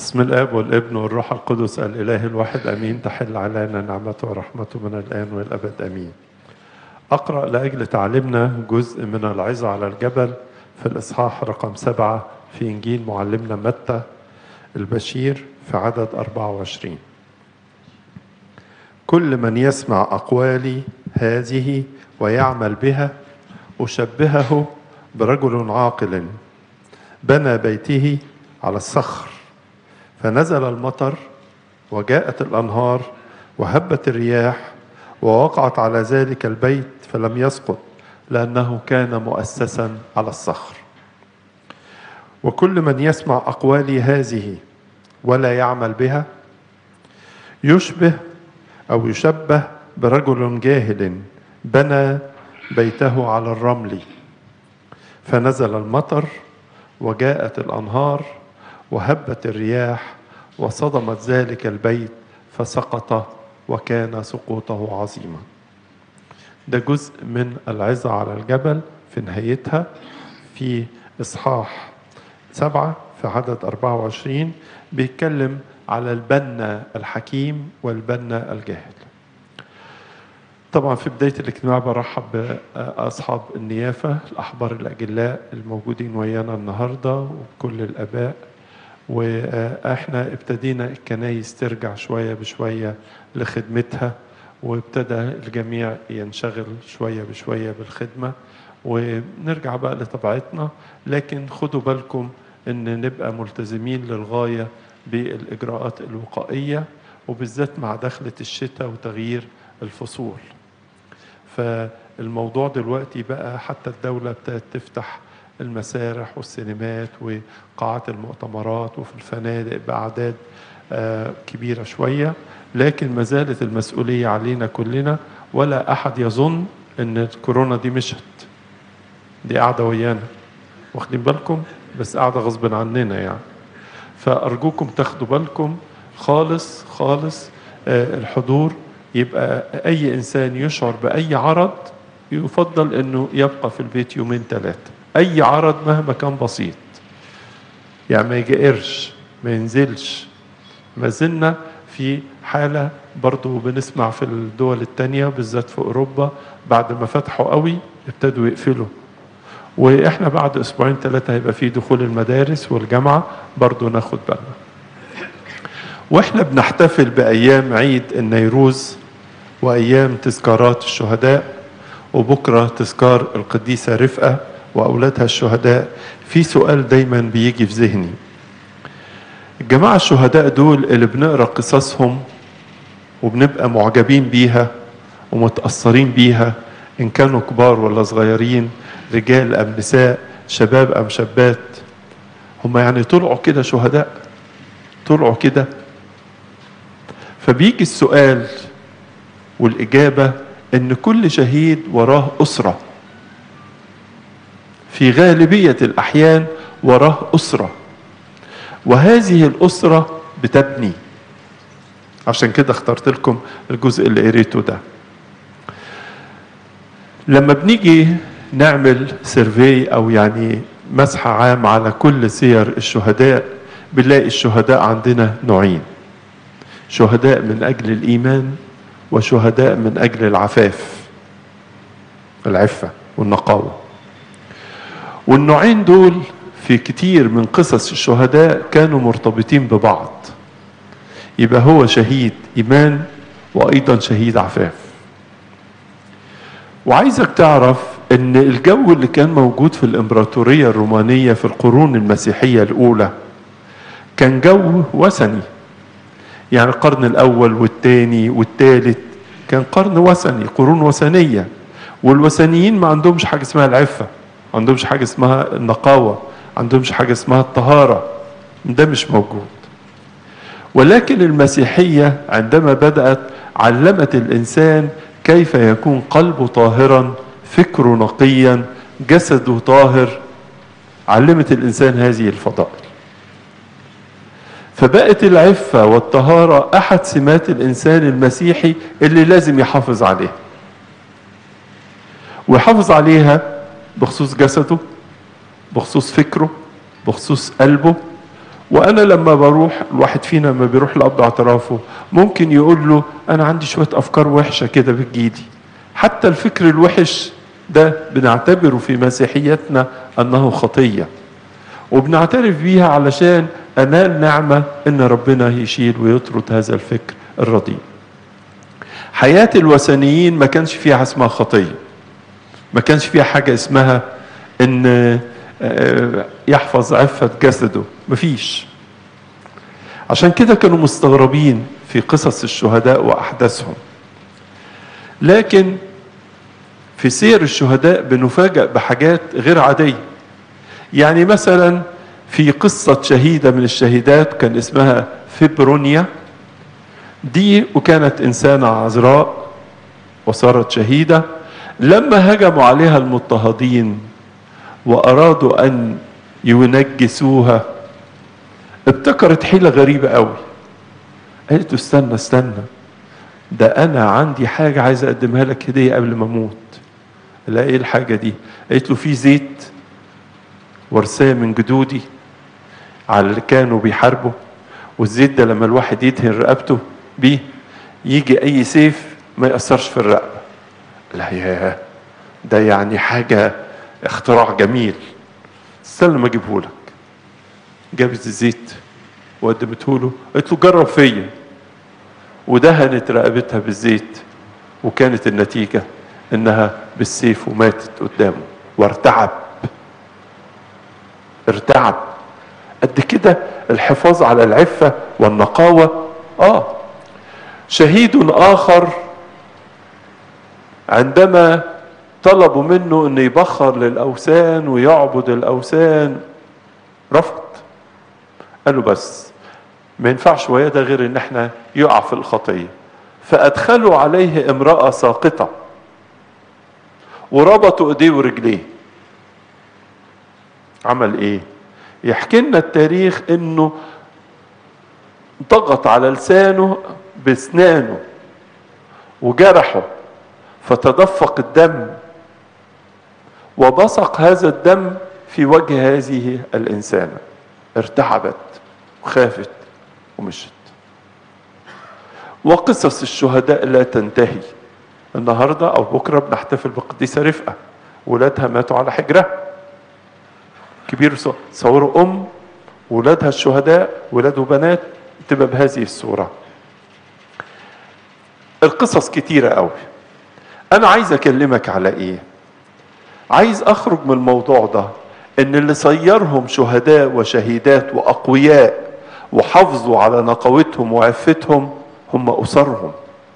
بسم الاب والابن والروح القدس الاله الواحد امين تحل علينا نعمته ورحمته من الان والابد امين. اقرا لاجل تعليمنا جزء من العظه على الجبل في الاصحاح رقم سبعه في انجيل معلمنا متى البشير في عدد 24. كل من يسمع اقوالي هذه ويعمل بها اشبهه برجل عاقل بنى بيته على الصخر فنزل المطر وجاءت الانهار وهبت الرياح ووقعت على ذلك البيت فلم يسقط لانه كان مؤسسا على الصخر وكل من يسمع اقوالي هذه ولا يعمل بها يشبه او يشبه برجل جاهل بنى بيته على الرمل فنزل المطر وجاءت الانهار وهبت الرياح وصدمت ذلك البيت فسقط وكان سقوطه عظيما ده جزء من العظة على الجبل في نهايتها في إصحاح سبعة في عدد 24 بيتكلم على البنا الحكيم والبنا الجاهل طبعا في بداية الاجتماع برحب بأصحاب النيافة الأحبار الأجلاء الموجودين ويانا النهاردة وكل الآباء واحنا ابتدينا الكنايس ترجع شويه بشويه لخدمتها وابتدى الجميع ينشغل شويه بشويه بالخدمه ونرجع بقى لطبيعتنا لكن خدوا بالكم ان نبقى ملتزمين للغايه بالاجراءات الوقائيه وبالذات مع دخله الشتاء وتغيير الفصول فالموضوع دلوقتي بقى حتى الدوله ابتدت تفتح المسارح والسينمات وقاعات المؤتمرات وفي الفنادق بأعداد كبيرة شوية لكن ما زالت المسؤولية علينا كلنا ولا أحد يظن أن الكورونا دي مشت دي قاعدة ويانا واخدين بالكم بس قاعدة غصب عننا يعني فأرجوكم تاخدوا بالكم خالص خالص الحضور يبقى أي إنسان يشعر بأي عرض يفضل أنه يبقى في البيت يومين ثلاثة اي عرض مهما كان بسيط يعني ما يجئرش ما ينزلش ما زلنا في حالة برضو بنسمع في الدول التانية بالذات في أوروبا بعد ما فتحوا قوي ابتدوا يقفلوا وإحنا بعد أسبوعين ثلاثة هيبقى في دخول المدارس والجامعة برضو ناخد بالنا وإحنا بنحتفل بأيام عيد النيروز وأيام تذكارات الشهداء وبكرة تذكار القديسة رفقة وأولادها الشهداء في سؤال دايما بيجي في ذهني الجماعة الشهداء دول اللي بنقرأ قصصهم وبنبقى معجبين بيها ومتأثرين بيها إن كانوا كبار ولا صغيرين رجال أم نساء شباب أم شابات هم يعني طلعوا كده شهداء طلعوا كده فبيجي السؤال والإجابة إن كل شهيد وراه أسرة في غالبية الأحيان وراه أسرة وهذه الأسرة بتبني عشان كده اخترت لكم الجزء اللي قريته ده لما بنيجي نعمل سيرفي أو يعني مسح عام على كل سير الشهداء بنلاقي الشهداء عندنا نوعين شهداء من أجل الإيمان وشهداء من أجل العفاف العفة والنقاوة والنوعين دول في كتير من قصص الشهداء كانوا مرتبطين ببعض يبقى هو شهيد إيمان وأيضا شهيد عفاف وعايزك تعرف ان الجو اللي كان موجود في الامبراطورية الرومانية في القرون المسيحية الأولى كان جو وثني يعني القرن الأول والثاني والثالث كان قرن وثني قرون وثنية والوثنيين ما عندهمش حاجة اسمها العفة ما عندهمش حاجة اسمها النقاوة ما عندهمش حاجة اسمها الطهارة ده مش موجود ولكن المسيحية عندما بدأت علمت الإنسان كيف يكون قلبه طاهرا فكره نقيا جسده طاهر علمت الإنسان هذه الفضائل فبقت العفة والطهارة أحد سمات الإنسان المسيحي اللي لازم يحافظ عليها ويحافظ عليها بخصوص جسده بخصوص فكره بخصوص قلبه وانا لما بروح الواحد فينا لما بيروح لاب اعترافه ممكن يقول له انا عندي شويه افكار وحشه كده بتجيلي حتى الفكر الوحش ده بنعتبره في مسيحيتنا انه خطيه وبنعترف بيها علشان انال نعمه ان ربنا يشيل ويطرد هذا الفكر الرديء حياه الوثنيين ما كانش فيها اسمها خطيه ما كانش فيها حاجه اسمها ان يحفظ عفة جسده مفيش عشان كده كانوا مستغربين في قصص الشهداء وأحداثهم لكن في سير الشهداء بنفاجأ بحاجات غير عادية يعني مثلا في قصة شهيدة من الشهيدات كان اسمها فيبرونيا دي وكانت إنسانة عذراء وصارت شهيدة لما هجموا عليها المضطهدين وأرادوا أن ينجسوها ابتكرت حيلة غريبة قوي قالت له استنى استنى ده أنا عندي حاجة عايز أقدمها لك هدية قبل ما أموت لا إيه الحاجة دي قالت له في زيت ورثاه من جدودي على اللي كانوا بيحاربوا والزيت ده لما الواحد يدهن رقبته بيه يجي أي سيف ما يأثرش في الرقبة لا يا ده يعني حاجة اختراع جميل استنى ما اجيبه لك جابت الزيت وقدمته له قالت له جرب فيا ودهنت رقبتها بالزيت وكانت النتيجة انها بالسيف وماتت قدامه وارتعب ارتعب قد كده الحفاظ على العفة والنقاوة اه شهيد آخر عندما طلبوا منه انه يبخر للاوثان ويعبد الاوثان رفض قال له بس ما ينفعش ويا ده غير ان احنا يقع في الخطيه فادخلوا عليه امراه ساقطه وربطوا ايديه ورجليه عمل ايه يحكي لنا التاريخ انه ضغط على لسانه باسنانه وجرحه فتدفق الدم وبصق هذا الدم في وجه هذه الإنسانة ارتعبت وخافت ومشت وقصص الشهداء لا تنتهي النهاردة أو بكرة بنحتفل بقديسة رفقة ولادها ماتوا على حجرها كبير صوروا أم ولادها الشهداء ولاد وبنات تبقى بهذه الصورة القصص كتيرة قوي أنا عايز أكلمك على إيه عايز اخرج من الموضوع ده ان اللي صيرهم شهداء وشهيدات واقوياء وحافظوا على نقاوتهم وعفتهم هم اسرهم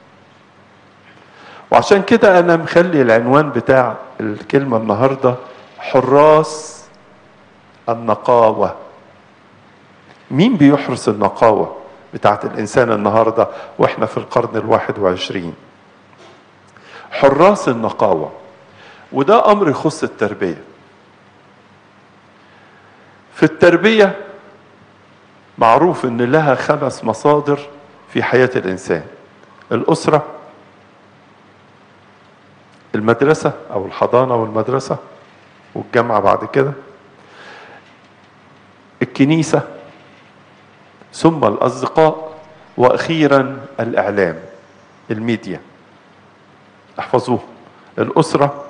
وعشان كده انا مخلي العنوان بتاع الكلمه النهارده حراس النقاوه مين بيحرس النقاوه بتاعت الانسان النهارده واحنا في القرن الواحد وعشرين حراس النقاوه وده امر يخص التربيه في التربيه معروف ان لها خمس مصادر في حياه الانسان الاسره المدرسه او الحضانه والمدرسه والجامعه بعد كده الكنيسه ثم الاصدقاء واخيرا الاعلام الميديا احفظوه الاسره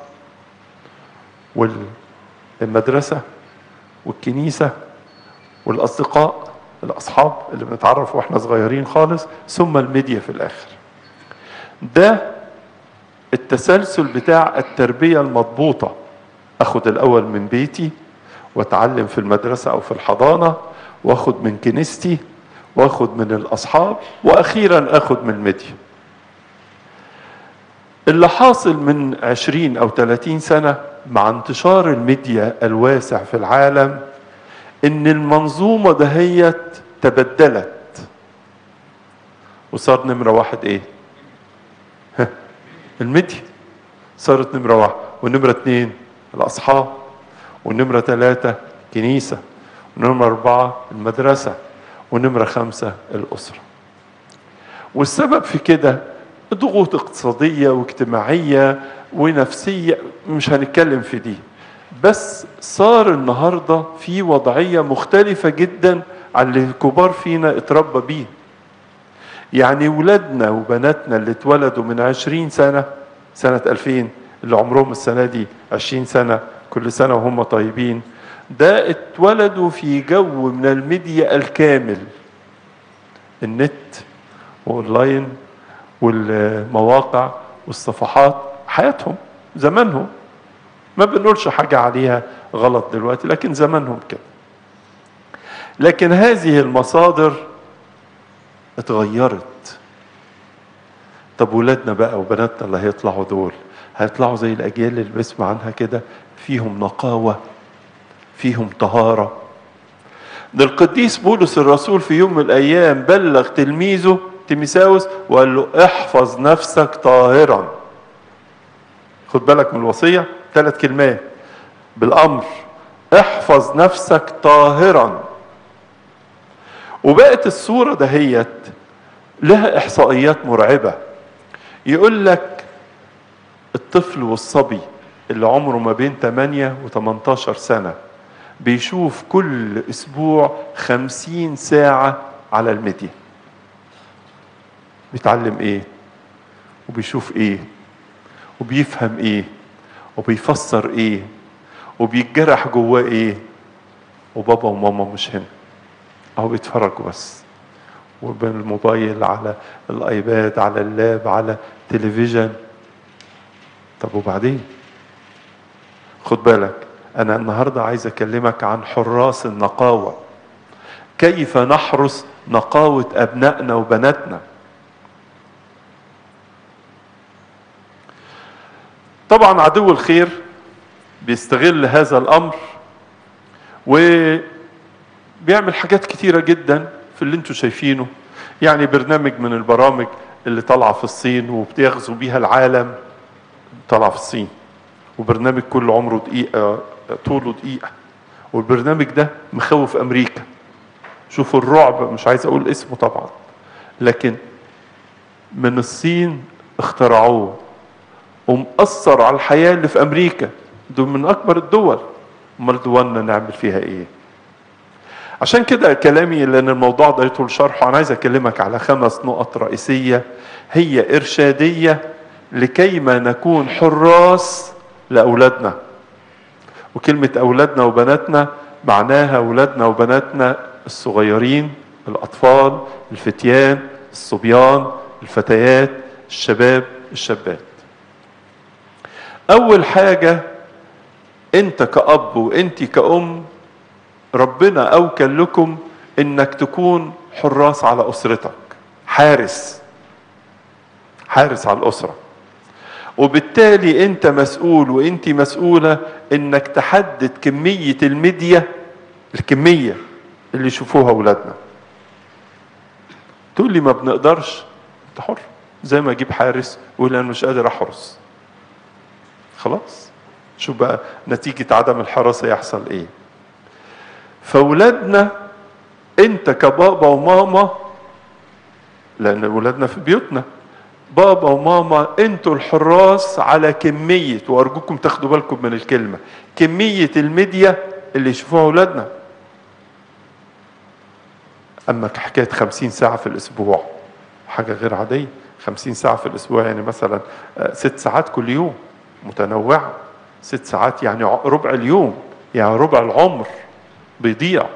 والمدرسة والكنيسة والأصدقاء الأصحاب اللي بنتعرف وإحنا صغيرين خالص ثم الميديا في الآخر ده التسلسل بتاع التربية المضبوطة أخد الأول من بيتي وأتعلم في المدرسة أو في الحضانة وأخد من كنيستي وأخد من الأصحاب وأخيرا أخد من الميديا اللي حاصل من عشرين أو ثلاثين سنة مع انتشار الميديا الواسع في العالم ان المنظومه دهيت تبدلت وصار نمره واحد ايه الميديا صارت نمره واحد ونمره اثنين الاصحاب ونمره ثلاثه كنيسه ونمره اربعه المدرسه ونمره خمسه الاسره والسبب في كده ضغوط اقتصاديه واجتماعيه ونفسيه مش هنتكلم في دي بس صار النهارده في وضعيه مختلفه جدا على اللي الكبار فينا اتربى بيه يعني ولادنا وبناتنا اللي اتولدوا من عشرين سنة سنة ألفين اللي عمرهم السنة دي عشرين سنة كل سنة وهم طيبين ده اتولدوا في جو من الميديا الكامل النت واونلاين والمواقع والصفحات حياتهم زمانهم ما بنقولش حاجة عليها غلط دلوقتي لكن زمانهم كده لكن هذه المصادر اتغيرت طب ولادنا بقى وبناتنا اللي هيطلعوا دول هيطلعوا زي الأجيال اللي بسمع عنها كده فيهم نقاوة فيهم طهارة ده القديس بولس الرسول في يوم من الأيام بلغ تلميذه تيميساوس وقال له احفظ نفسك طاهرا خد بالك من الوصية ثلاث كلمات بالأمر احفظ نفسك طاهرا وبقت الصورة دهيت لها إحصائيات مرعبة يقول لك الطفل والصبي اللي عمره ما بين 8 و 18 سنة بيشوف كل أسبوع 50 ساعة على الميديا بيتعلم إيه وبيشوف إيه وبيفهم إيه وبيفسر إيه وبيتجرح جواه إيه وبابا وماما مش هنا أهو بيتفرجوا بس وبالموبايل على الايباد على اللاب على تلفزيون طب وبعدين خد بالك انا النهارده عايز اكلمك عن حراس النقاوه كيف نحرس نقاوه ابنائنا وبناتنا طبعا عدو الخير بيستغل هذا الامر وبيعمل حاجات كتيره جدا في اللي انتم شايفينه يعني برنامج من البرامج اللي طالعه في الصين وبيغزو بيها العالم طالعه في الصين وبرنامج كل عمره دقيقه طوله دقيقه والبرنامج ده مخوف امريكا شوفوا الرعب مش عايز اقول اسمه طبعا لكن من الصين اخترعوه ومأثر على الحياه اللي في امريكا دول من اكبر الدول امال دولنا نعمل فيها ايه عشان كده كلامي لان الموضوع ده يطول شرحه انا عايز اكلمك على خمس نقط رئيسيه هي ارشاديه لكيما نكون حراس لاولادنا وكلمه اولادنا وبناتنا معناها اولادنا وبناتنا الصغيرين الاطفال الفتيان الصبيان الفتيات الشباب الشابات اول حاجه انت كاب وانت كأم ربنا اوكل لكم انك تكون حراس على اسرتك حارس حارس على الاسره وبالتالي انت مسؤول وانت مسؤوله انك تحدد كميه الميديا الكميه اللي يشوفوها اولادنا تقول لي ما بنقدرش انت حر زي ما اجيب حارس ويقول انا مش قادر احرس خلاص شوف بقى نتيجه عدم الحراسه يحصل ايه فاولادنا انت كبابا وماما لان اولادنا في بيوتنا بابا وماما انتوا الحراس على كمية وارجوكم تاخدوا بالكم من الكلمة كمية الميديا اللي يشوفوها اولادنا اما حكاية خمسين ساعة في الاسبوع حاجة غير عادية خمسين ساعة في الاسبوع يعني مثلا ست ساعات كل يوم متنوعة ست ساعات يعني ربع اليوم يعني ربع العمر بيضيع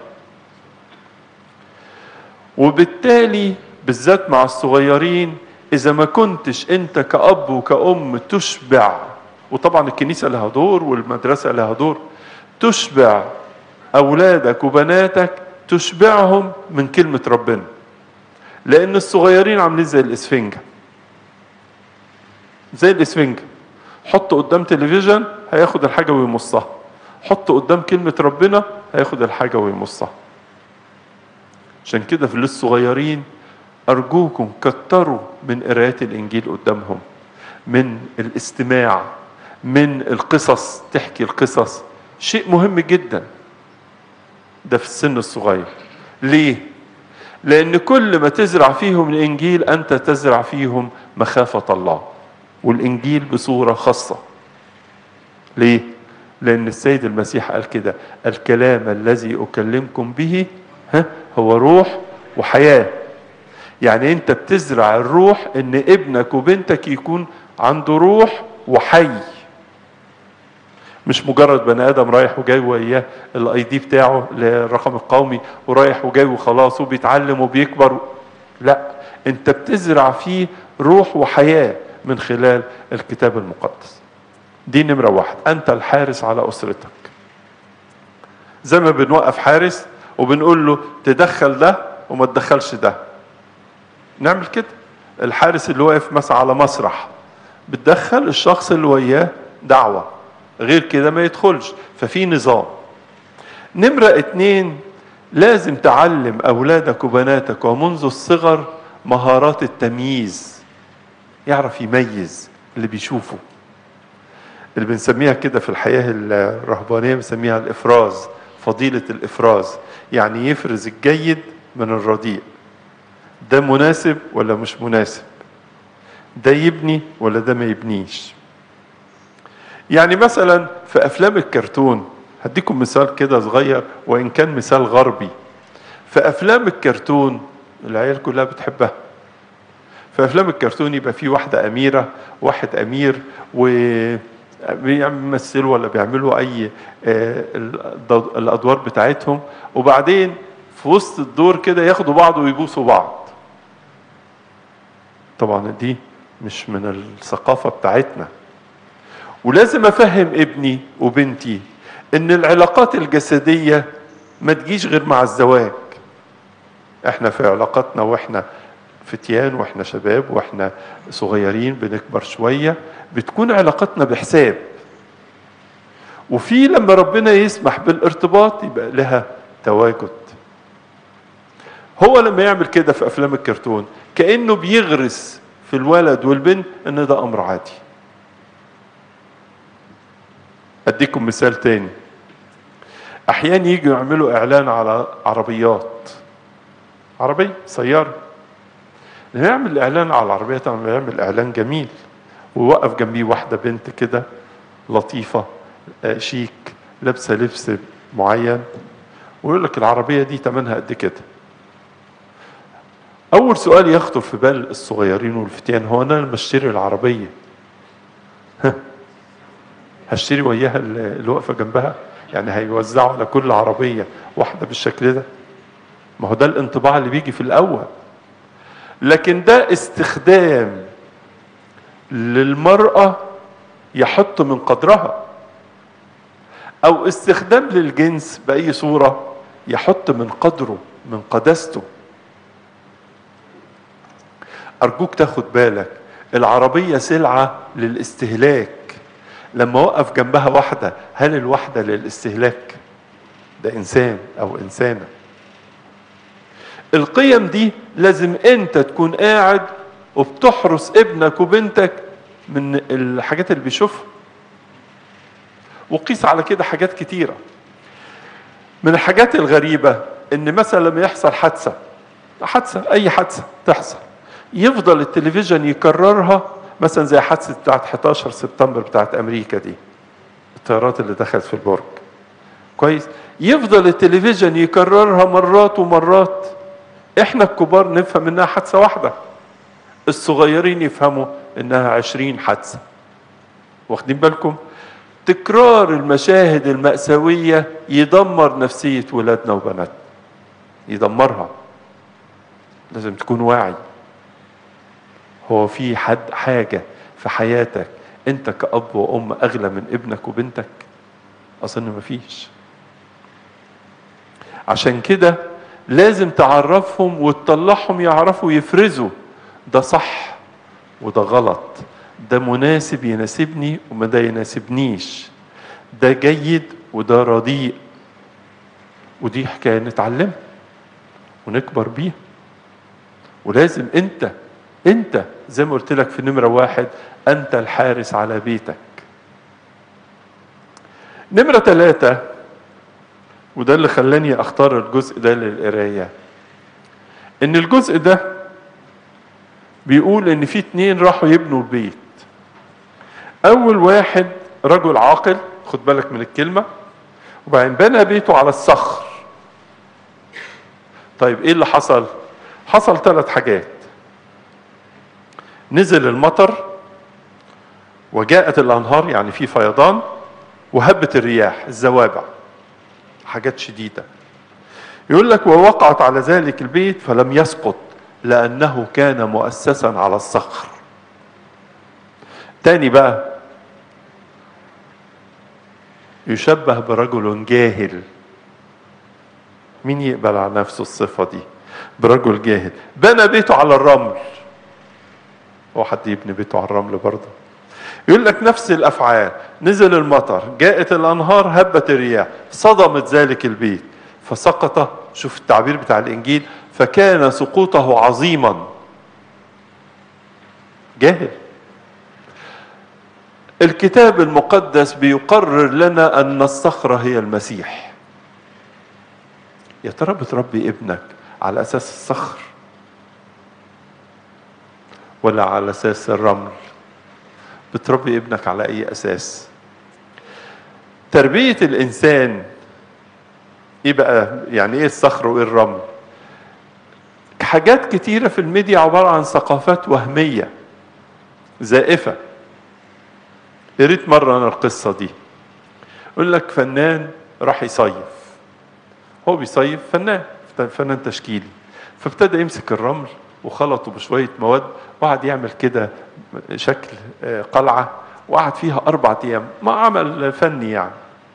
وبالتالي بالذات مع الصغيرين إذا ما كنتش أنت كأب وكأم تشبع وطبعا الكنيسة لها دور والمدرسة لها دور تشبع أولادك وبناتك تشبعهم من كلمة ربنا لأن الصغيرين عاملين زي الإسفنجة زي الإسفنجة حط قدام تلفزيون هياخد الحاجة ويمصها حط قدام كلمة ربنا هياخد الحاجة ويمصها عشان كده في الصغيرين أرجوكم كتروا من قراية الإنجيل قدامهم من الاستماع من القصص تحكي القصص شيء مهم جدا ده في السن الصغير ليه؟ لأن كل ما تزرع فيهم الإنجيل أنت تزرع فيهم مخافة الله والإنجيل بصورة خاصة ليه؟ لأن السيد المسيح قال كده الكلام الذي أكلمكم به ها هو روح وحياة يعني انت بتزرع الروح ان ابنك وبنتك يكون عنده روح وحي مش مجرد بني ادم رايح وجاي وياه الاي دي بتاعه الرقم القومي ورايح وجاي وخلاص وبيتعلم وبيكبر لا انت بتزرع فيه روح وحياه من خلال الكتاب المقدس دي نمره واحد انت الحارس على اسرتك زي ما بنوقف حارس وبنقول له تدخل ده وما تدخلش ده نعمل كده الحارس اللي واقف مثلا على مسرح بتدخل الشخص اللي وياه دعوه غير كده ما يدخلش ففي نظام نمرة اتنين لازم تعلم أولادك وبناتك ومنذ الصغر مهارات التمييز يعرف يميز اللي بيشوفه اللي بنسميها كده في الحياة الرهبانية بنسميها الإفراز فضيلة الإفراز يعني يفرز الجيد من الرديء ده مناسب ولا مش مناسب ده يبني ولا ده ما يبنيش يعني مثلا في افلام الكرتون هديكم مثال كده صغير وان كان مثال غربي في افلام الكرتون العيال كلها بتحبها في افلام الكرتون يبقى في واحده اميره واحد امير و بيمثلوا ولا بيعملوا اي الادوار بتاعتهم وبعدين في وسط الدور كده ياخدوا بعض ويبوسوا بعض طبعا دي مش من الثقافه بتاعتنا ولازم افهم ابني وبنتي ان العلاقات الجسديه ما تجيش غير مع الزواج احنا في علاقاتنا واحنا فتيان واحنا شباب واحنا صغيرين بنكبر شويه بتكون علاقتنا بحساب وفي لما ربنا يسمح بالارتباط يبقى لها تواجد هو لما يعمل كده في افلام الكرتون كانه بيغرس في الولد والبنت ان ده امر عادي اديكم مثال تاني احيانا يجوا يعملوا اعلان على عربيات عربيه سياره لما يعمل اعلان على العربيه طبعا يعمل اعلان جميل ويوقف جنبيه واحده بنت كده لطيفه شيك لابسه لبس معين ويقول لك العربيه دي ثمنها قد كده اول سؤال يخطر في بال الصغيرين والفتيان هو انا لما اشتري العربيه هشتري وياها اللي واقفه جنبها يعني هيوزعوا على كل عربيه واحده بالشكل ده ما هو ده الانطباع اللي بيجي في الاول لكن ده استخدام للمراه يحط من قدرها او استخدام للجنس باي صوره يحط من قدره من قداسته ارجوك تاخد بالك العربيه سلعه للاستهلاك لما وقف جنبها واحدة هل الواحدة للاستهلاك ده إنسان أو إنسانة القيم دي لازم أنت تكون قاعد وبتحرس ابنك وبنتك من الحاجات اللي بيشوفها وقيس على كده حاجات كتيرة من الحاجات الغريبة إن مثلا لما يحصل حادثة حادثة أي حادثة تحصل يفضل التلفزيون يكررها مثلا زي حادثه بتاعت 11 سبتمبر بتاعت امريكا دي الطيارات اللي دخلت في البرج كويس يفضل التلفزيون يكررها مرات ومرات احنا الكبار نفهم انها حادثه واحده الصغيرين يفهموا انها عشرين حادثه واخدين بالكم تكرار المشاهد المأساوية يدمر نفسية ولادنا وبناتنا يدمرها لازم تكون واعي هو في حد حاجة في حياتك انت كأب وأم أغلى من ابنك وبنتك أظن مفيش عشان كده لازم تعرفهم وتطلعهم يعرفوا يفرزوا ده صح وده غلط ده مناسب يناسبني وما ده يناسبنيش ده جيد وده رديء ودي حكاية نتعلمها ونكبر بيها ولازم انت انت زي ما قلت لك في نمرة واحد انت الحارس على بيتك نمرة ثلاثة وده اللي خلاني اختار الجزء ده للقراية ان الجزء ده بيقول ان في اتنين راحوا يبنوا البيت اول واحد رجل عاقل خد بالك من الكلمة وبعدين بنى بيته على الصخر طيب ايه اللي حصل حصل ثلاث حاجات نزل المطر وجاءت الانهار يعني في فيضان وهبت الرياح الزوابع حاجات شديده يقول لك ووقعت على ذلك البيت فلم يسقط لانه كان مؤسسا على الصخر تاني بقى يشبه برجل جاهل مين يقبل على نفسه الصفة دي برجل جاهل بنى بيته على الرمل هو حد يبني بيته على الرمل برضه يقول لك نفس الأفعال نزل المطر جاءت الأنهار هبت الرياح صدمت ذلك البيت فسقط شوف التعبير بتاع الإنجيل فكان سقوطه عظيما جاهل الكتاب المقدس بيقرر لنا أن الصخرة هي المسيح يا ترى بتربي ابنك على أساس الصخر ولا على أساس الرمل بتربي ابنك على أي أساس تربية الإنسان إيه بقى يعني إيه الصخر وإيه الرمل حاجات كتيرة في الميديا عبارة عن ثقافات وهمية زائفة يا ريت مرة أنا القصة دي يقول لك فنان راح يصيف هو بيصيف فنان فنان تشكيلي فابتدى يمسك الرمل وخلطه بشوية مواد وقعد يعمل كده شكل قلعة وقعد فيها أربع أيام ما عمل فني يعني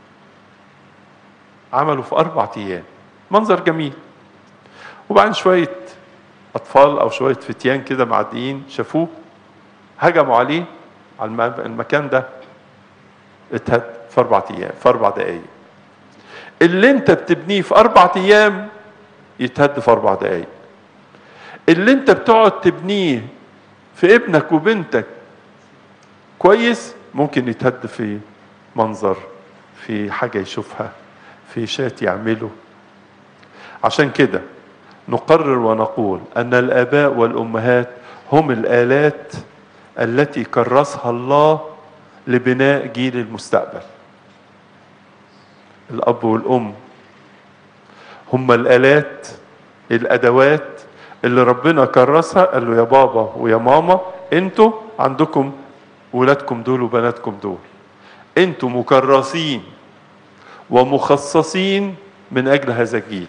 عمله في أربع أيام منظر جميل وبعدين شوية أطفال أو شوية فتيان كده معديين شافوه هجموا عليه على المكان ده اتهد في أربع أيام في أربع دقايق اللي أنت بتبنيه في أربع أيام يتهد في أربع دقايق اللي أنت بتقعد تبنيه في ابنك وبنتك كويس ممكن يتهد في منظر في حاجة يشوفها في شات يعمله عشان كده نقرر ونقول أن الآباء والأمهات هم الآلات التي كرسها الله لبناء جيل المستقبل الأب والأم هم الآلات الأدوات اللي ربنا كرسها قال له يا بابا ويا ماما انتوا عندكم ولادكم دول وبناتكم دول انتوا مكرسين ومخصصين من اجل هذا الجيل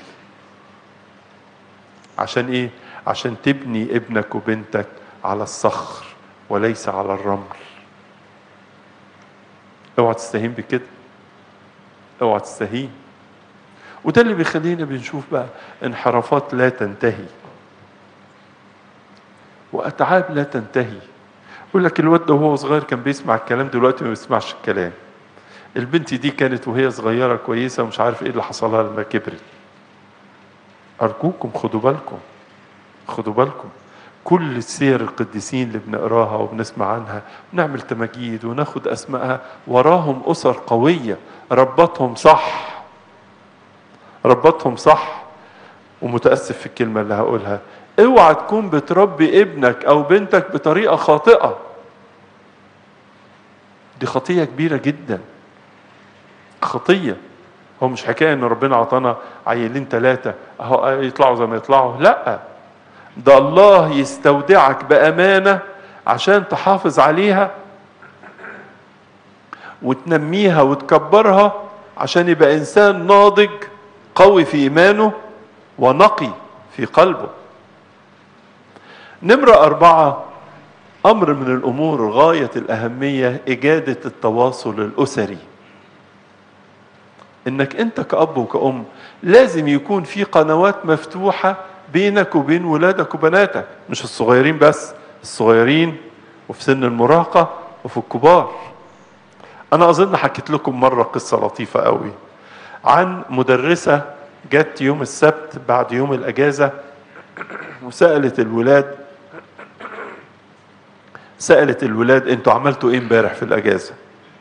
عشان ايه عشان تبني ابنك وبنتك على الصخر وليس على الرمل اوعى تستهين بكده اوعى تستهين وده اللي بيخلينا بنشوف بقى انحرافات لا تنتهي واتعاب لا تنتهي يقول لك الواد ده وهو صغير كان بيسمع الكلام دلوقتي ما بيسمعش الكلام البنت دي كانت وهي صغيرة كويسة ومش عارف ايه اللي حصل لها لما كبرت أرجوكم خدوا بالكم خدوا بالكم كل سير القديسين اللي بنقراها وبنسمع عنها ونعمل تماجيد وناخد أسمائها وراهم أسر قوية ربطهم صح ربطهم صح ومتأسف في الكلمة اللي هقولها اوعى تكون بتربي ابنك او بنتك بطريقة خاطئة دي خطية كبيرة جدا خطية هو مش حكاية ان ربنا عطانا عيلين ثلاثة اهو يطلعوا زي ما يطلعوا لا ده الله يستودعك بأمانة عشان تحافظ عليها وتنميها وتكبرها عشان يبقى إنسان ناضج قوي في إيمانه ونقي في قلبه نمرة أربعة أمر من الأمور غاية الأهمية إجادة التواصل الأسري إنك أنت كأب وكأم لازم يكون في قنوات مفتوحة بينك وبين ولادك وبناتك مش الصغيرين بس الصغيرين وفي سن المراهقة وفي الكبار أنا أظن حكيت لكم مرة قصة لطيفة قوي عن مدرسة جت يوم السبت بعد يوم الأجازة وسألت الولاد سألت الولاد انتوا عملتوا ايه امبارح في الأجازة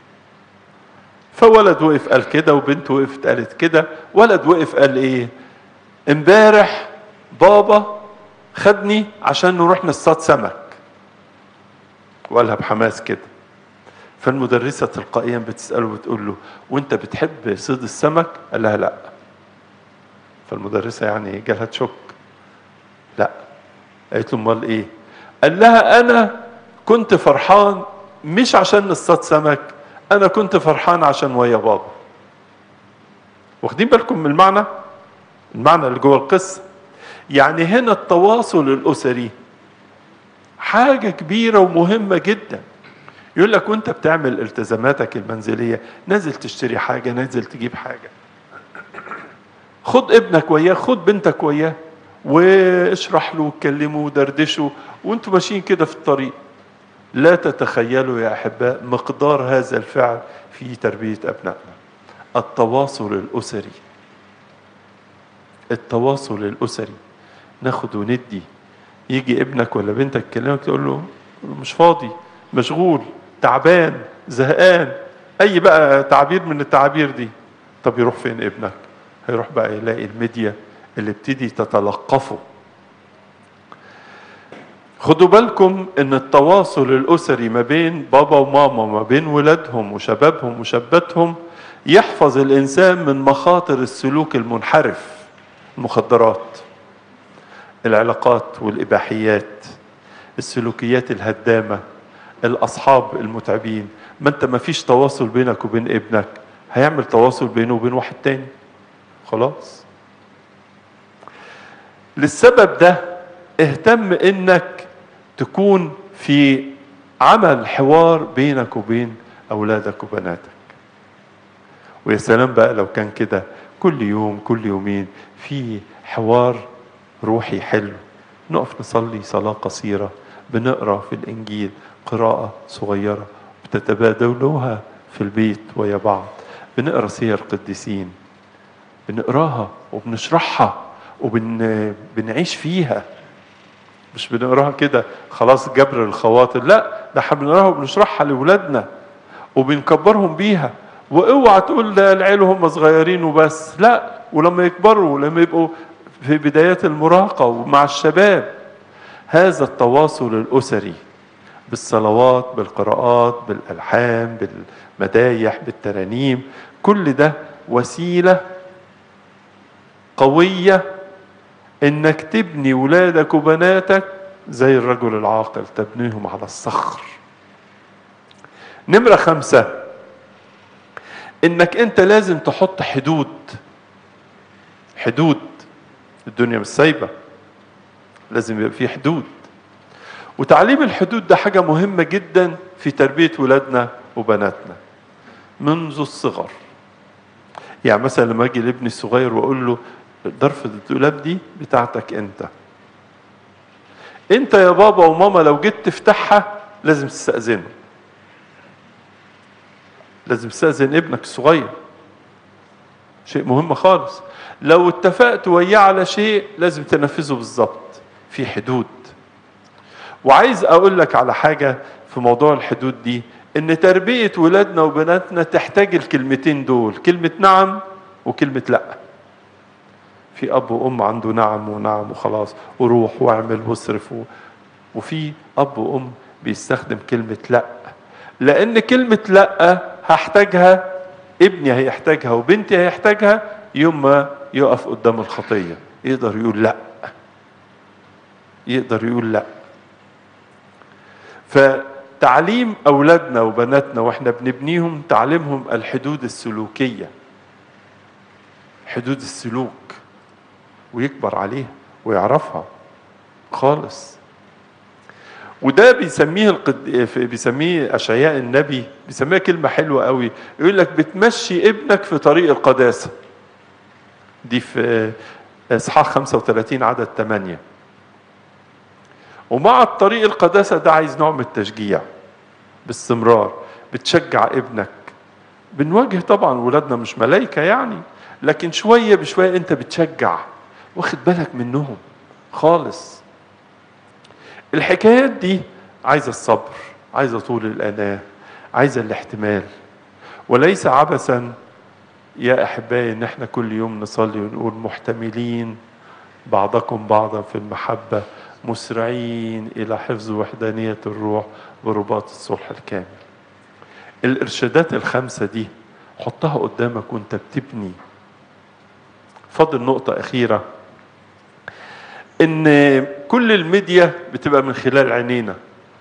فولد وقف قال كده وبنت وقفت قالت كده ولد وقف قال ايه امبارح بابا خدني عشان نروح نصطاد سمك وقالها بحماس كده فالمدرسة تلقائيا بتسأله وتقول له وانت بتحب صيد السمك قال لها لا فالمدرسة يعني جالها تشك لا قالت له امال ايه قال لها انا كنت فرحان مش عشان نصطاد سمك انا كنت فرحان عشان ويا بابا واخدين بالكم من المعنى المعنى اللي جوه القصه يعني هنا التواصل الاسري حاجه كبيره ومهمه جدا يقول لك وانت بتعمل التزاماتك المنزليه نازل تشتري حاجه نازل تجيب حاجه خد ابنك وياه خد بنتك وياه واشرح له واتكلمه ودردشه وانتوا ماشيين كده في الطريق لا تتخيلوا يا احباء مقدار هذا الفعل في تربيه ابنائنا التواصل الاسري التواصل الاسري ناخد وندي يجي ابنك ولا بنتك يكلمك تقول له مش فاضي مشغول تعبان زهقان اي بقى تعبير من التعابير دي طب يروح فين ابنك هيروح بقى يلاقي الميديا اللي ابتدي تتلقفه خدوا بالكم ان التواصل الاسري ما بين بابا وماما ما بين ولادهم وشبابهم وشاباتهم يحفظ الانسان من مخاطر السلوك المنحرف المخدرات العلاقات والاباحيات السلوكيات الهدامه الاصحاب المتعبين ما انت ما فيش تواصل بينك وبين ابنك هيعمل تواصل بينه وبين واحد تاني خلاص للسبب ده اهتم انك تكون في عمل حوار بينك وبين اولادك وبناتك ويا سلام بقى لو كان كده كل يوم كل يومين في حوار روحي حلو نقف نصلي صلاة قصيرة بنقرا في الإنجيل قراءة صغيرة بتتبادلوها في البيت ويا بعض بنقرا سير قديسين بنقراها وبنشرحها وبنعيش فيها مش بنقراها كده خلاص جبر الخواطر لا ده احنا بنقراها وبنشرحها لاولادنا وبنكبرهم بيها واوعى تقول ده العيال هم صغيرين وبس لا ولما يكبروا لما يبقوا في بدايات المراهقة ومع الشباب هذا التواصل الأسري بالصلوات بالقراءات بالألحان بالمدايح بالترانيم كل ده وسيلة قوية انك تبني ولادك وبناتك زي الرجل العاقل تبنيهم على الصخر نمرة خمسة انك انت لازم تحط حدود حدود الدنيا مش سايبة لازم يبقى في حدود وتعليم الحدود ده حاجة مهمة جدا في تربية ولادنا وبناتنا منذ الصغر يعني مثلا لما اجي لابني الصغير واقول له ضرفة الدولاب دي بتاعتك انت انت يا بابا وماما لو جيت تفتحها لازم تستأذنه لازم تستأذن ابنك الصغير شيء مهم خالص لو اتفقت وياه على شيء لازم تنفذه بالظبط في حدود وعايز اقول لك على حاجة في موضوع الحدود دي ان تربية ولادنا وبناتنا تحتاج الكلمتين دول كلمة نعم وكلمة لأ في اب وام عنده نعم ونعم وخلاص وروح واعمل واصرف و... وفي اب وام بيستخدم كلمه لا لان كلمه لا هحتاجها ابني هيحتاجها وبنتي هيحتاجها يوم ما يقف قدام الخطيه يقدر يقول لا يقدر يقول لا فتعليم اولادنا وبناتنا واحنا بنبنيهم تعليمهم الحدود السلوكيه حدود السلوك ويكبر عليها ويعرفها خالص وده بيسميه القد... بيسميه اشعياء النبي بيسميها كلمه حلوه قوي يقول لك بتمشي ابنك في طريق القداسه دي في اصحاح 35 عدد 8 ومع الطريق القداسه ده عايز نوع من التشجيع باستمرار بتشجع ابنك بنواجه طبعا ولادنا مش ملايكه يعني لكن شويه بشويه انت بتشجع واخد بالك منهم خالص الحكايات دي عايزه الصبر عايزه طول الاناه عايزه الاحتمال وليس عبثا يا احبائي ان احنا كل يوم نصلي ونقول محتملين بعضكم بعضا في المحبه مسرعين الى حفظ وحدانيه الروح ورباط الصلح الكامل الارشادات الخمسه دي حطها قدامك وانت بتبني فاضل نقطة أخيرة إن كل الميديا بتبقى من خلال عينينا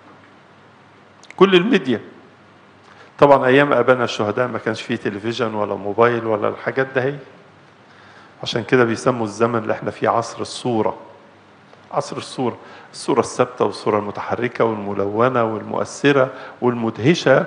كل الميديا طبعا أيام أبانا الشهداء ما كانش فيه تلفزيون ولا موبايل ولا الحاجات ده هي عشان كده بيسموا الزمن اللي احنا فيه عصر الصورة عصر الصورة الصورة الثابتة والصورة المتحركة والملونة والمؤثرة والمدهشة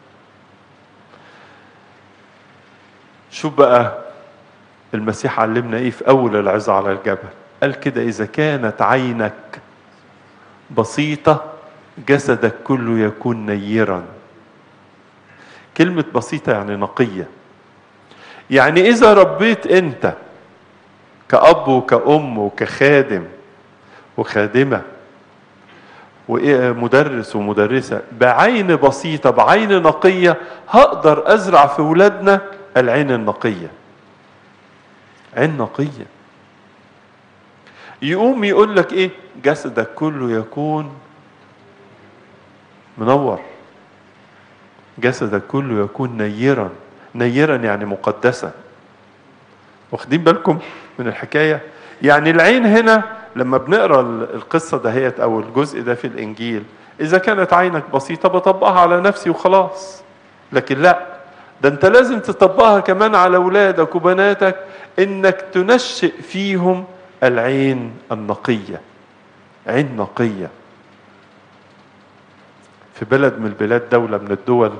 شوف بقى المسيح علمنا ايه في اول العظة على الجبل قال كده اذا كانت عينك بسيطة جسدك كله يكون نيرا كلمة بسيطة يعني نقية يعني إذا ربيت أنت كأب وكأم وكخادم وخادمة ومدرس ومدرسة بعين بسيطة بعين نقية هقدر أزرع في ولادنا العين النقية عين نقية يقوم يقول لك ايه جسدك كله يكون منور جسدك كله يكون نيرا نيرا يعني مقدسا واخدين بالكم من الحكايه يعني العين هنا لما بنقرا القصه دهيت او الجزء ده في الانجيل اذا كانت عينك بسيطه بطبقها على نفسي وخلاص لكن لا ده انت لازم تطبقها كمان على اولادك وبناتك انك تنشئ فيهم العين النقيه عين نقيه في بلد من البلاد دولة من الدول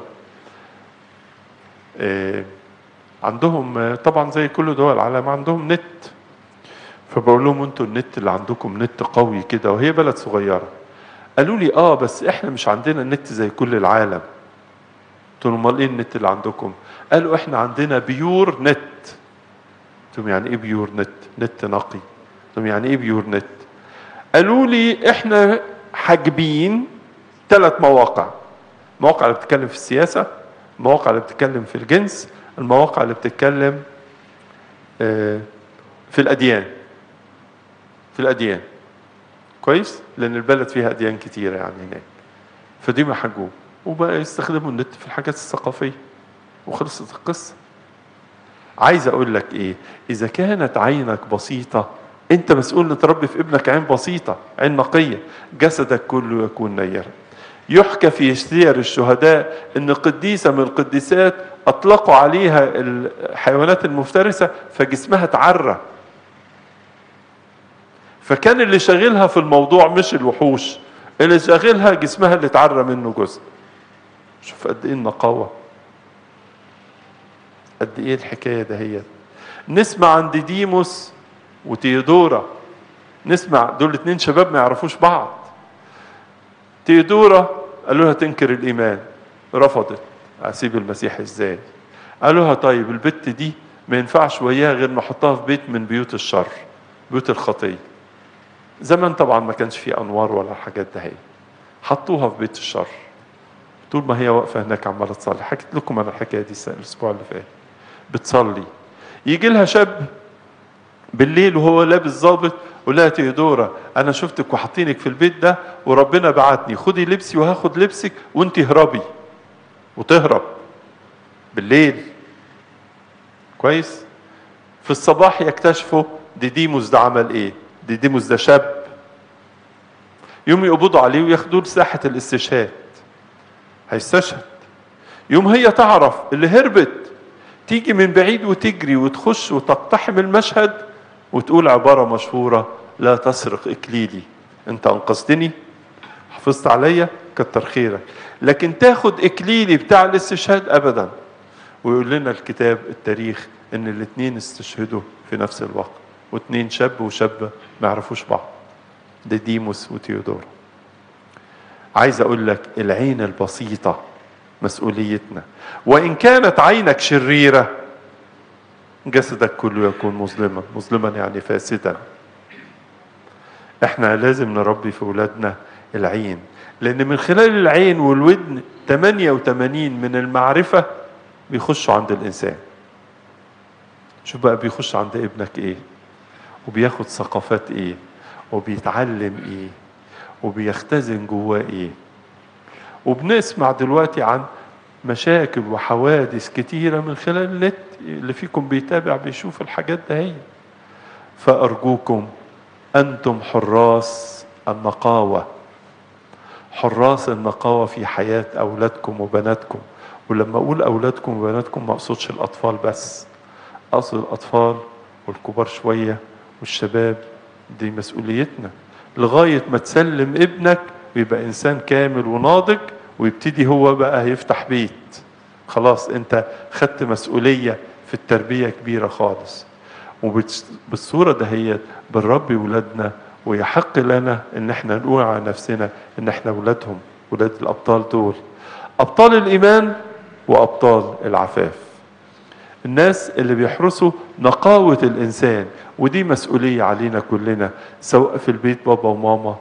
عندهم طبعا زي كل دول العالم عندهم نت فبقول لهم انتوا النت اللي عندكم نت قوي كده وهي بلد صغيرة قالوا لي اه بس احنا مش عندنا النت زي كل العالم قلت لهم امال ايه النت اللي عندكم قالوا احنا عندنا بيور نت قلت لهم يعني ايه بيور نت نت نقي قلت لهم يعني ايه بيور نت قالوا لي احنا حاجبين ثلاث مواقع المواقع اللي بتتكلم في السياسة المواقع اللي بتتكلم في الجنس المواقع اللي بتتكلم في الأديان في الأديان كويس لأن البلد فيها أديان كتيرة يعني هناك فدي محجوب وبقى يستخدموا النت في الحاجات الثقافية وخلصت القصة عايز أقول لك إيه إذا كانت عينك بسيطة أنت مسؤول تربي في ابنك عين بسيطة عين نقية جسدك كله يكون نيرا يحكى في سير الشهداء ان قديسه من القديسات اطلقوا عليها الحيوانات المفترسه فجسمها تعرى فكان اللي شاغلها في الموضوع مش الوحوش اللي شاغلها جسمها اللي اتعرى منه جزء شوف قد ايه النقاوه قد ايه الحكايه دهيت نسمع عن ديديموس وتيودورا نسمع دول اتنين شباب ما يعرفوش بعض تيودورا قالوا لها تنكر الايمان رفضت اسيب المسيح ازاي قالوا لها طيب البت دي ما ينفعش وياها غير نحطها في بيت من بيوت الشر بيوت الخطيه زمان طبعا ما كانش في انوار ولا الحاجات ده هي حطوها في بيت الشر طول ما هي واقفه هناك عماله تصلي حكيت لكم انا الحكايه دي الاسبوع اللي فات بتصلي يجي لها شاب بالليل وهو لابس ظابط قول لها تيودورا انا شفتك وحاطينك في البيت ده وربنا بعتني خدي لبسي وهاخد لبسك وانت اهربي وتهرب بالليل كويس في الصباح يكتشفوا ديديموس ده عمل ايه ديديموس ده شاب يوم يقبضوا عليه وياخدوه لساحة الاستشهاد هيستشهد يوم هي تعرف اللي هربت تيجي من بعيد وتجري وتخش وتقتحم المشهد وتقول عبارة مشهورة لا تسرق إكليلي أنت أنقذتني حفظت عليا كتر خيرك لكن تاخد إكليلي بتاع الاستشهاد أبدا ويقول لنا الكتاب التاريخ إن الاتنين استشهدوا في نفس الوقت واتنين شاب وشابة ما يعرفوش بعض ده ديموس وتيودورا عايز أقول لك العين البسيطة مسؤوليتنا وإن كانت عينك شريرة جسدك كله يكون مظلما مظلما يعني فاسدا احنا لازم نربي في ولادنا العين لان من خلال العين والودن 88 من المعرفة بيخشوا عند الانسان شوف بقى بيخش عند ابنك ايه وبياخد ثقافات ايه وبيتعلم ايه وبيختزن جواه ايه وبنسمع دلوقتي عن مشاكل وحوادث كتيرة من خلال النت اللي فيكم بيتابع بيشوف الحاجات ده هي فأرجوكم أنتم حراس النقاوة حراس النقاوة في حياة أولادكم وبناتكم ولما أقول أولادكم وبناتكم ما أقصدش الأطفال بس أقصد الأطفال والكبار شوية والشباب دي مسؤوليتنا لغاية ما تسلم ابنك ويبقى إنسان كامل وناضج ويبتدي هو بقى يفتح بيت خلاص أنت خدت مسؤولية في التربية كبيرة خالص وبالصورة دهيت بنربي ولادنا ويحق لنا ان احنا نقول على نفسنا ان احنا ولادهم ولاد الابطال دول ابطال الايمان وابطال العفاف الناس اللي بيحرسوا نقاوة الانسان ودي مسؤولية علينا كلنا سواء في البيت بابا وماما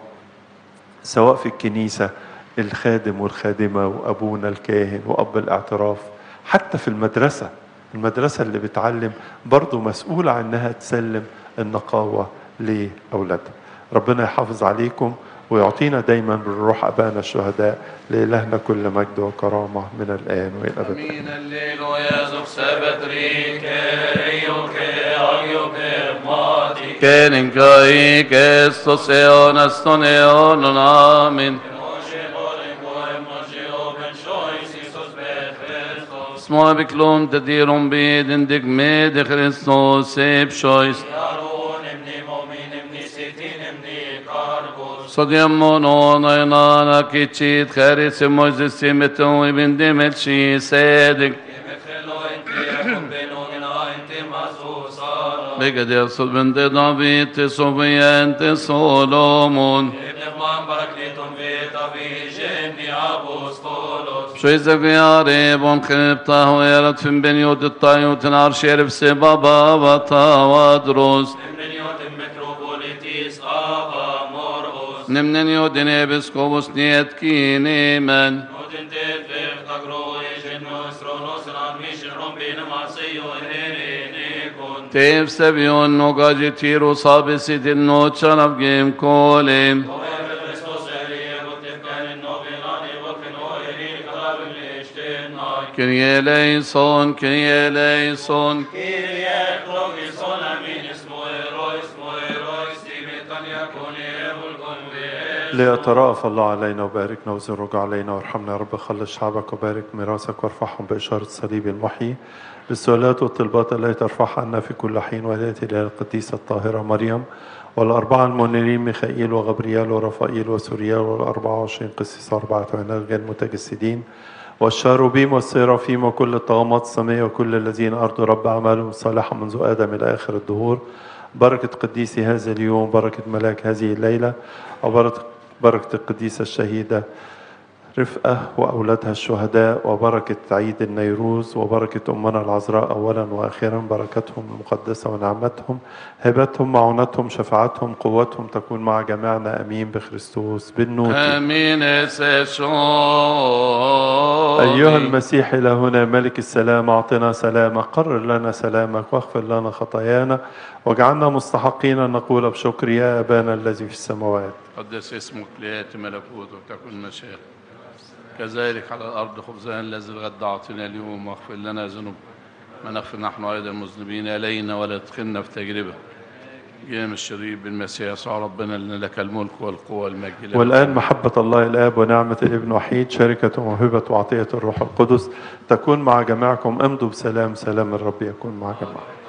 سواء في الكنيسة الخادم والخادمة وابونا الكاهن واب الاعتراف حتى في المدرسة المدرسة اللي بتعلم برضو مسؤولة عنها تسلم النقاوة لأولادها ربنا يحافظ عليكم ويعطينا دايما بالروح أبانا الشهداء لإلهنا كل مجد وكرامة من الآن وإلى الأبد Min allelo Jesu sebet rike, ioke, agioke, mati. Kenin kai kestos eonas ton eonon amin. Moshe boren goem, Moshe oben shois, Isus bet Christos. Små beklom te dirum bidin dig med Christos eb shois. Yaron emni momin, emni sitin, emni karbos. Sodiamon ona inana kichit charis mojzis simeton ibn dimel shi sedik. Emekelo enti, ekubeno gina enti mazusa. Begad yasud ben de David te Sofia te Solomon. Ibn Man baraklitum vita vigeni apostolos. Şöyle gıyare bon khipta hu yarat fin ben yod tayut nar şerif se baba va tawadros. Emniotim metropolitis aba moros. Nemnen yodin episkopos niet kinemen. Notin tet veft agro ejen nostro nostran mission rompin maseio herenicon. Tev sevion no gajitiro sabisit in no chanav gem kolim. Oeve Christos elie gotifkan novilani volken oeri kalabim lichtenai. Kyrie eleison, Kyrie eleison. Kyrie logison amin ismo erois, mo erois, timitan yakuni evulgon vel. ليترأف الله علينا وباركنا وزرج علينا وارحمنا يا رب خلص شعبك وبارك ميراثك وارفعهم بإشارة صليب المحيي بالسؤالات والطلبات التي ترفعها عنا في كل حين ولاية إلى القديسة الطاهرة مريم والأربعة المنيرين ميخائيل وغبريال ورفائيل وسوريال والأربعة وعشرين قسيس أربعة عناد غير متجسدين والشاروبيم والسيرافيم وكل الطغمات السماء وكل الذين أرضوا رب أعمالهم صالحة منذ آدم إلى آخر الدهور بركة قديسي هذا اليوم بركة ملاك هذه الليلة وبركة بركة القديسة الشهيدة رفقة وأولادها الشهداء وبركة عيد النيروز وبركة أمنا العذراء أولا وأخيرا بركتهم المقدسة ونعمتهم هبتهم معونتهم شفاعتهم قوتهم تكون مع جميعنا أمين بخريستوس بالنور Amin eseshon. أيها المسيح إلهنا ملك السلام أعطنا سلامك قرر لنا سلامك واغفر لنا خطايانا واجعلنا مستحقين أن نقول بشكر يا أبانا الذي في السماوات قدس اسمك ليأتي ملكوتك تكن مشيئتك كذلك على الأرض خبزنا الذي الغد أعطنا اليوم واغفر لنا ذنوب ما نغفر نحن أيضا المذنبين إلينا ولا تدخلنا في تجربة جيم الشريف بالمسيح يسوع ربنا لنا لك الملك والقوة والمجد لك. والآن محبة الله الآب ونعمة الابن وحيد شركة وموهبة وعطية الروح القدس تكون مع جميعكم امضوا بسلام سلام الرب يكون مع جميعكم